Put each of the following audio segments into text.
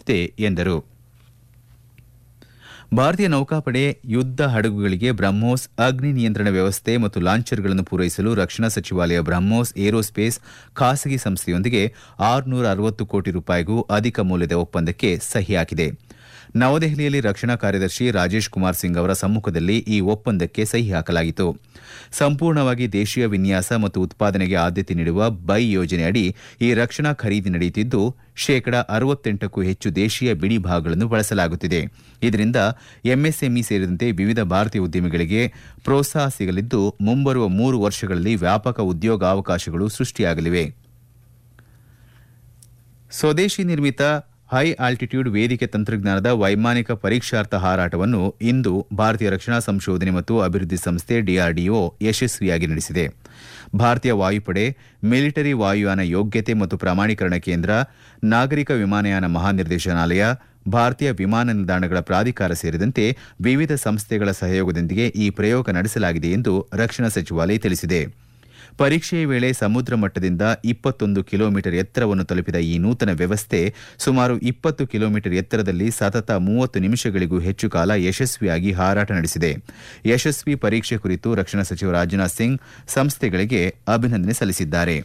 ಮಾಡಲಾಗುತ್ತಿದೆ ಎಂದರು ಭಾರತೀಯ ನೌಕಾಪಡೆ ಯುದ್ದ ಹಡಗುಗಳಿಗೆ ಬ್ರಹ್ಮೋಸ್ ಅಗ್ನಿ ನಿಯಂತ್ರಣ ವ್ಯವಸ್ಥೆ ಮತ್ತು ಲಾಂಚರ್ಗಳನ್ನು ಪೂರೈಸಲು ರಕ್ಷಣಾ ಸಚಿವಾಲಯ ಬ್ರಹ್ಮೋಸ್ ಏರೋಸ್ಪೇಸ್ ಖಾಸಗಿ ಸಂಸ್ಥೆಯೊಂದಿಗೆ ಆರುನೂರ ಅರವತ್ತು ಕೋಟಿ ರೂಪಾಯಿಗೂ ಅಧಿಕ ಮೌಲ್ಯದ ಒಪ್ಪಂದಕ್ಕೆ ಸಹಿ ಹಾಕಿದೆ ನವದೆಹಲಿಯಲ್ಲಿ ರಕ್ಷಣಾ ಕಾರ್ಯದರ್ಶಿ ರಾಜೇಶ್ ಕುಮಾರ್ ಸಿಂಗ್ ಅವರ ಸಮ್ಮುಖದಲ್ಲಿ ಈ ಒಪ್ಪಂದಕ್ಕೆ ಸಹಿ ಹಾಕಲಾಗಿತ್ತು ಸಂಪೂರ್ಣವಾಗಿ ದೇಶೀಯ ವಿನ್ಯಾಸ ಮತ್ತು ಉತ್ಪಾದನೆಗೆ ಆದ್ಯತೆ ನೀಡುವ ಬೈ ಯೋಜನೆಯಡಿ ಈ ರಕ್ಷಣಾ ಖರೀದಿ ನಡೆಯುತ್ತಿದ್ದು ಶೇಕಡಾ ಅರವತ್ತೆಂಟಕ್ಕೂ ಹೆಚ್ಚು ದೇಶೀಯ ಬಿಡಿ ಭಾಗಗಳನ್ನು ಬಳಸಲಾಗುತ್ತಿದೆ ಇದರಿಂದ ಎಂಎಸ್ಎಂಇ ಸೇರಿದಂತೆ ವಿವಿಧ ಭಾರತೀಯ ಉದ್ಯಮಿಗಳಿಗೆ ಪ್ರೋತ್ಸಾಹ ಸಿಗಲಿದ್ದು ಮುಂಬರುವ ಮೂರು ವರ್ಷಗಳಲ್ಲಿ ವ್ಯಾಪಕ ಉದ್ಯೋಗಾವಕಾಶಗಳು ಸೃಷ್ಟಿಯಾಗಲಿವೆ ಸ್ವದೇಶಿ ನಿರ್ಮಿತ ಹೈ ಆಲ್ಟಿಟ್ಯೂಡ್ ವೇದಿಕೆ ತಂತ್ರಜ್ಞಾನದ ವೈಮಾನಿಕ ಪರೀಕ್ಷಾರ್ಥ ಹಾರಾಟವನ್ನು ಇಂದು ಭಾರತೀಯ ರಕ್ಷಣಾ ಸಂಶೋಧನೆ ಮತ್ತು ಅಭಿವೃದ್ಧಿ ಸಂಸ್ಥೆ ಡಿಆರ್ಡಿಒ ಯಶಸ್ವಿಯಾಗಿ ನಡೆಸಿದೆ ಭಾರತೀಯ ವಾಯುಪಡೆ ಮಿಲಿಟರಿ ವಾಯುಯಾನ ಯೋಗ್ಯತೆ ಮತ್ತು ಪ್ರಮಾಣೀಕರಣ ಕೇಂದ್ರ ನಾಗರಿಕ ವಿಮಾನಯಾನ ಮಹಾನಿರ್ದೇಶನಾಲಯ ಭಾರತೀಯ ವಿಮಾನ ನಿಲ್ದಾಣಗಳ ಪ್ರಾಧಿಕಾರ ಸೇರಿದಂತೆ ವಿವಿಧ ಸಂಸ್ಥೆಗಳ ಸಹಯೋಗದೊಂದಿಗೆ ಈ ಪ್ರಯೋಗ ನಡೆಸಲಾಗಿದೆ ಎಂದು ರಕ್ಷಣಾ ಸಚಿವಾಲಯ ತಿಳಿಸಿದೆ ಪರೀಕ್ಷೆಯ ವೇಳೆ ಸಮುದ್ರ ಮಟ್ಟದಿಂದ ಇಪ್ಪತ್ತೊಂದು ಕಿಲೋಮೀಟರ್ ಎತ್ತರವನ್ನು ತಲುಪಿದ ಈ ನೂತನ ವ್ಯವಸ್ಥೆ ಸುಮಾರು ಇಪ್ಪತ್ತು ಕಿಲೋಮೀಟರ್ ಎತ್ತರದಲ್ಲಿ ಸತತ ಮೂವತ್ತು ನಿಮಿಷಗಳಿಗೂ ಹೆಚ್ಚು ಕಾಲ ಯಶಸ್ವಿಯಾಗಿ ಹಾರಾಟ ನಡೆಸಿದೆ ಯಶಸ್ವಿ ಪರೀಕ್ಷೆ ಕುರಿತು ರಕ್ಷಣಾ ಸಚಿವ ರಾಜನಾಥ್ ಸಿಂಗ್ ಸಂಸ್ಥೆಗಳಿಗೆ ಅಭಿನಂದನೆ ಸಲ್ಲಿಸಿದ್ದಾರೆ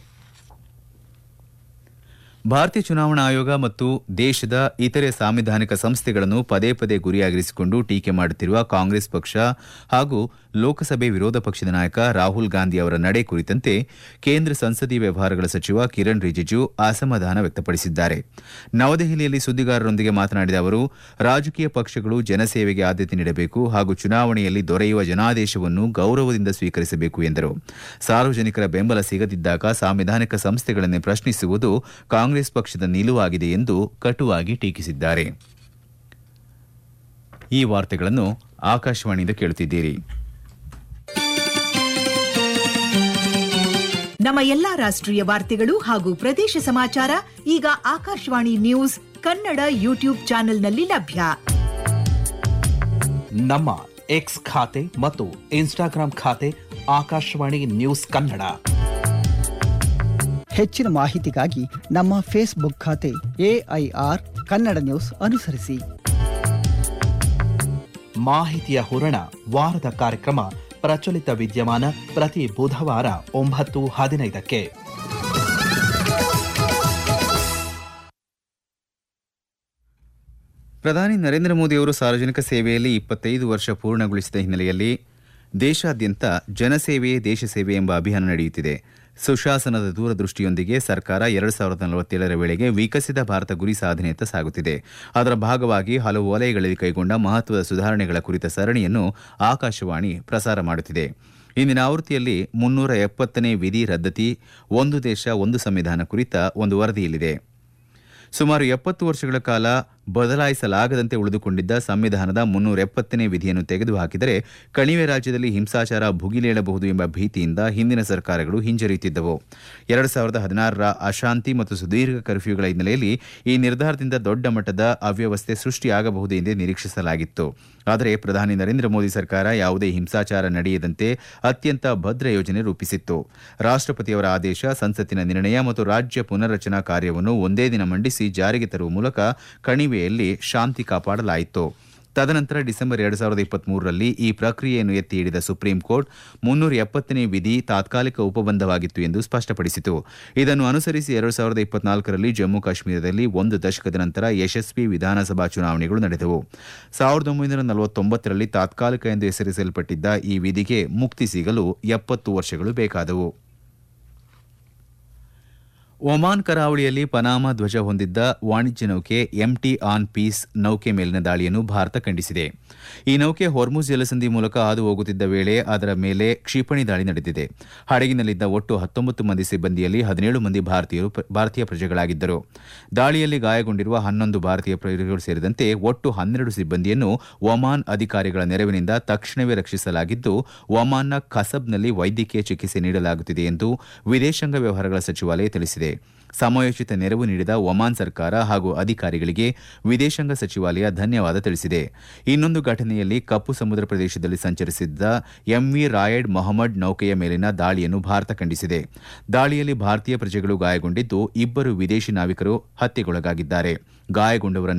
ಭಾರತೀಯ ಚುನಾವಣಾ ಆಯೋಗ ಮತ್ತು ದೇಶದ ಇತರೆ ಸಾಂವಿಧಾನಿಕ ಸಂಸ್ಥೆಗಳನ್ನು ಪದೇ ಪದೇ ಗುರಿಯಾಗಿರಿಸಿಕೊಂಡು ಟೀಕೆ ಮಾಡುತ್ತಿರುವ ಕಾಂಗ್ರೆಸ್ ಪಕ್ಷ ಹಾಗೂ ಲೋಕಸಭೆ ವಿರೋಧ ಪಕ್ಷದ ನಾಯಕ ರಾಹುಲ್ ಗಾಂಧಿ ಅವರ ನಡೆ ಕುರಿತಂತೆ ಕೇಂದ್ರ ಸಂಸದೀಯ ವ್ಯವಹಾರಗಳ ಸಚಿವ ಕಿರಣ್ ರಿಜಿಜು ಅಸಮಾಧಾನ ವ್ಯಕ್ತಪಡಿಸಿದ್ದಾರೆ ನವದೆಹಲಿಯಲ್ಲಿ ಸುದ್ದಿಗಾರರೊಂದಿಗೆ ಮಾತನಾಡಿದ ಅವರು ರಾಜಕೀಯ ಪಕ್ಷಗಳು ಜನಸೇವೆಗೆ ಆದ್ಯತೆ ನೀಡಬೇಕು ಹಾಗೂ ಚುನಾವಣೆಯಲ್ಲಿ ದೊರೆಯುವ ಜನಾದೇಶವನ್ನು ಗೌರವದಿಂದ ಸ್ವೀಕರಿಸಬೇಕು ಎಂದರು ಸಾರ್ವಜನಿಕರ ಬೆಂಬಲ ಸಿಗದಿದ್ದಾಗ ಸಾಂವಿಧಾನಿಕ ಸಂಸ್ಥೆಗಳನ್ನೇ ಪ್ರಶ್ನಿಸುವುದು ಕಾಂಗ್ರೆಸ್ ಪಕ್ಷದ ನಿಲುವಾಗಿದೆ ಎಂದು ಕಟುವಾಗಿ ಟೀಕಿಸಿದ್ದಾರೆ ಈ ವಾರ್ತೆಗಳನ್ನು ಆಕಾಶವಾಣಿಯಿಂದ ಕೇಳುತ್ತಿದ್ದೀರಿ ನಮ್ಮ ಎಲ್ಲಾ ರಾಷ್ಟ್ರೀಯ ವಾರ್ತೆಗಳು ಹಾಗೂ ಪ್ರದೇಶ ಸಮಾಚಾರ ಈಗ ಆಕಾಶವಾಣಿ ನ್ಯೂಸ್ ಕನ್ನಡ ಯೂಟ್ಯೂಬ್ ಚಾನೆಲ್ನಲ್ಲಿ ಲಭ್ಯ ನಮ್ಮ ಎಕ್ಸ್ ಖಾತೆ ಮತ್ತು ಇನ್ಸ್ಟಾಗ್ರಾಂ ಖಾತೆ ಆಕಾಶವಾಣಿ ನ್ಯೂಸ್ ಕನ್ನಡ ಹೆಚ್ಚಿನ ಮಾಹಿತಿಗಾಗಿ ನಮ್ಮ ಫೇಸ್ಬುಕ್ ಖಾತೆ ಎಐಆರ್ ಕನ್ನಡ ನ್ಯೂಸ್ ಅನುಸರಿಸಿ ಮಾಹಿತಿಯ ಹೂರಣ ವಾರದ ಕಾರ್ಯಕ್ರಮ ಪ್ರಚಲಿತ ವಿದ್ಯಮಾನ ಪ್ರತಿ ಬುಧವಾರ ಒಂಬತ್ತು ಹದಿನೈದಕ್ಕೆ ಪ್ರಧಾನಿ ನರೇಂದ್ರ ಮೋದಿ ಅವರು ಸಾರ್ವಜನಿಕ ಸೇವೆಯಲ್ಲಿ ಇಪ್ಪತ್ತೈದು ವರ್ಷ ಪೂರ್ಣಗೊಳಿಸಿದ ಹಿನ್ನೆಲೆಯಲ್ಲಿ ದೇಶಾದ್ಯಂತ ಜನಸೇವೆಯೇ ದೇಶ ಸೇವೆ ಎಂಬ ಅಭಿಯಾನ ನಡೆಯುತ್ತಿದೆ ಸುಶಾಸನದ ದೂರದೃಷ್ಟಿಯೊಂದಿಗೆ ಸರ್ಕಾರ ಎರಡು ಸಾವಿರದ ನಲವತ್ತೇಳರ ವೇಳೆಗೆ ವಿಕಸಿತ ಭಾರತ ಗುರಿ ಸಾಧನೆಯತ್ತ ಸಾಗುತ್ತಿದೆ ಅದರ ಭಾಗವಾಗಿ ಹಲವು ವಲಯಗಳಲ್ಲಿ ಕೈಗೊಂಡ ಮಹತ್ವದ ಸುಧಾರಣೆಗಳ ಕುರಿತ ಸರಣಿಯನ್ನು ಆಕಾಶವಾಣಿ ಪ್ರಸಾರ ಮಾಡುತ್ತಿದೆ ಇಂದಿನ ಆವೃತ್ತಿಯಲ್ಲಿ ಮುನ್ನೂರ ಎಪ್ಪತ್ತನೇ ವಿಧಿ ರದ್ದತಿ ಒಂದು ದೇಶ ಒಂದು ಸಂವಿಧಾನ ಕುರಿತ ಒಂದು ವರದಿಯಲ್ಲಿದೆ ಸುಮಾರು ಎಪ್ಪತ್ತು ವರ್ಷಗಳ ಕಾಲ ಬದಲಾಯಿಸಲಾಗದಂತೆ ಉಳಿದುಕೊಂಡಿದ್ದ ಸಂವಿಧಾನದ ಮುನ್ನೂರ ಎಪ್ಪತ್ತನೇ ವಿಧಿಯನ್ನು ತೆಗೆದುಹಾಕಿದರೆ ಕಣಿವೆ ರಾಜ್ಯದಲ್ಲಿ ಹಿಂಸಾಚಾರ ಭುಗಿಲೇಳಬಹುದು ಎಂಬ ಭೀತಿಯಿಂದ ಹಿಂದಿನ ಸರ್ಕಾರಗಳು ಹಿಂಜರಿಯುತ್ತಿದ್ದವು ಎರಡು ಸಾವಿರದ ಹದಿನಾರರ ಅಶಾಂತಿ ಮತ್ತು ಸುದೀರ್ಘ ಕರ್ಫ್ಯೂಗಳ ಹಿನ್ನೆಲೆಯಲ್ಲಿ ಈ ನಿರ್ಧಾರದಿಂದ ದೊಡ್ಡ ಮಟ್ಟದ ಅವ್ಯವಸ್ಥೆ ಸೃಷ್ಟಿಯಾಗಬಹುದು ಎಂದೇ ನಿರೀಕ್ಷಿಸಲಾಗಿತ್ತು ಆದರೆ ಪ್ರಧಾನಿ ನರೇಂದ್ರ ಮೋದಿ ಸರ್ಕಾರ ಯಾವುದೇ ಹಿಂಸಾಚಾರ ನಡೆಯದಂತೆ ಅತ್ಯಂತ ಭದ್ರ ಯೋಜನೆ ರೂಪಿಸಿತ್ತು ರಾಷ್ಟಪತಿಯವರ ಆದೇಶ ಸಂಸತ್ತಿನ ನಿರ್ಣಯ ಮತ್ತು ರಾಜ್ಯ ಪುನರ್ರಚನಾ ಕಾರ್ಯವನ್ನು ಒಂದೇ ದಿನ ಮಂಡಿಸಿ ಜಾರಿಗೆ ತರುವ ಮೂಲಕ ಕಣಿವೆಯಲ್ಲಿ ಶಾಂತಿ ಕಾಪಾಡಲಾಯಿತು ತದನಂತರ ಡಿಸೆಂಬರ್ ಎರಡು ಸಾವಿರದ ಇಪ್ಪತ್ಮೂರರಲ್ಲಿ ಈ ಪ್ರಕ್ರಿಯೆಯನ್ನು ಎತ್ತಿ ಹಿಡಿದ ಸುಪ್ರೀಂ ಕೋರ್ಟ್ ಮುನ್ನೂರ ಎಪ್ಪತ್ತನೇ ವಿಧಿ ತಾತ್ಕಾಲಿಕ ಉಪಬಂಧವಾಗಿತ್ತು ಎಂದು ಸ್ಪಷ್ಟಪಡಿಸಿತು ಇದನ್ನು ಅನುಸರಿಸಿ ಎರಡು ಸಾವಿರದ ಇಪ್ಪತ್ನಾಲ್ಕರಲ್ಲಿ ಜಮ್ಮು ಕಾಶ್ಮೀರದಲ್ಲಿ ಒಂದು ದಶಕದ ನಂತರ ಯಶಸ್ವಿ ವಿಧಾನಸಭಾ ಚುನಾವಣೆಗಳು ನಡೆದವು ಸಾವಿರದ ಒಂಬೈನೂರ ನಲವತ್ತೊಂಬತ್ತರಲ್ಲಿ ತಾತ್ಕಾಲಿಕ ಎಂದು ಹೆಸರಿಸಲ್ಪಟ್ಟಿದ್ದ ಈ ವಿಧಿಗೆ ಮುಕ್ತಿ ಸಿಗಲು ಎಪ್ಪತ್ತು ವರ್ಷಗಳು ಬೇಕಾದವು ಒಮಾನ್ ಕರಾವಳಿಯಲ್ಲಿ ಪನಾಮಾ ಧ್ವಜ ಹೊಂದಿದ್ದ ವಾಣಿಜ್ಯ ನೌಕೆ ಎಂಟಿ ಆನ್ ಪೀಸ್ ನೌಕೆ ಮೇಲಿನ ದಾಳಿಯನ್ನು ಭಾರತ ಖಂಡಿಸಿದೆ ಈ ನೌಕೆ ಹೊರ್ಮುಜ್ ಜಲಸಂಧಿ ಮೂಲಕ ಹಾದು ಹೋಗುತ್ತಿದ್ದ ವೇಳೆ ಅದರ ಮೇಲೆ ಕ್ಷಿಪಣಿ ದಾಳಿ ನಡೆದಿದೆ ಹಡಗಿನಲ್ಲಿದ್ದ ಒಟ್ಟು ಹತ್ತೊಂಬತ್ತು ಮಂದಿ ಸಿಬ್ಬಂದಿಯಲ್ಲಿ ಹದಿನೇಳು ಮಂದಿ ಭಾರತೀಯರು ಭಾರತೀಯ ಪ್ರಜೆಗಳಾಗಿದ್ದರು ದಾಳಿಯಲ್ಲಿ ಗಾಯಗೊಂಡಿರುವ ಹನ್ನೊಂದು ಭಾರತೀಯ ಪ್ರಜೆಗಳು ಸೇರಿದಂತೆ ಒಟ್ಟು ಹನ್ನೆರಡು ಸಿಬ್ಬಂದಿಯನ್ನು ಒಮಾನ್ ಅಧಿಕಾರಿಗಳ ನೆರವಿನಿಂದ ತಕ್ಷಣವೇ ರಕ್ಷಿಸಲಾಗಿದ್ದು ಒಮಾನ್ನ ಖಸಬ್ನಲ್ಲಿ ವೈದ್ಯಕೀಯ ಚಿಕಿತ್ಸೆ ನೀಡಲಾಗುತ್ತಿದೆ ಎಂದು ವಿದೇಶಾಂಗ ವ್ಯವಹಾರಗಳ ಸಚಿವಾಲಯ ತಿಳಿಸಿದೆ ಸಮಯೋಚಿತ ನೆರವು ನೀಡಿದ ಒಮಾನ್ ಸರ್ಕಾರ ಹಾಗೂ ಅಧಿಕಾರಿಗಳಿಗೆ ವಿದೇಶಾಂಗ ಸಚಿವಾಲಯ ಧನ್ಯವಾದ ತಿಳಿಸಿದೆ ಇನ್ನೊಂದು ಘಟನೆಯಲ್ಲಿ ಕಪ್ಪು ಸಮುದ್ರ ಪ್ರದೇಶದಲ್ಲಿ ಸಂಚರಿಸಿದ್ದ ಎಂವಿ ರಾಯಡ್ ಮೊಹಮ್ಮದ್ ನೌಕೆಯ ಮೇಲಿನ ದಾಳಿಯನ್ನು ಭಾರತ ಖಂಡಿಸಿದೆ ದಾಳಿಯಲ್ಲಿ ಭಾರತೀಯ ಪ್ರಜೆಗಳು ಗಾಯಗೊಂಡಿದ್ದು ಇಬ್ಬರು ವಿದೇಶಿ ನಾವಿಕರು ಹತ್ಯೆಗೊಳಗಾಗಿದ್ದಾರೆ ಗಾಯಗೊಂಡವರನ್ನು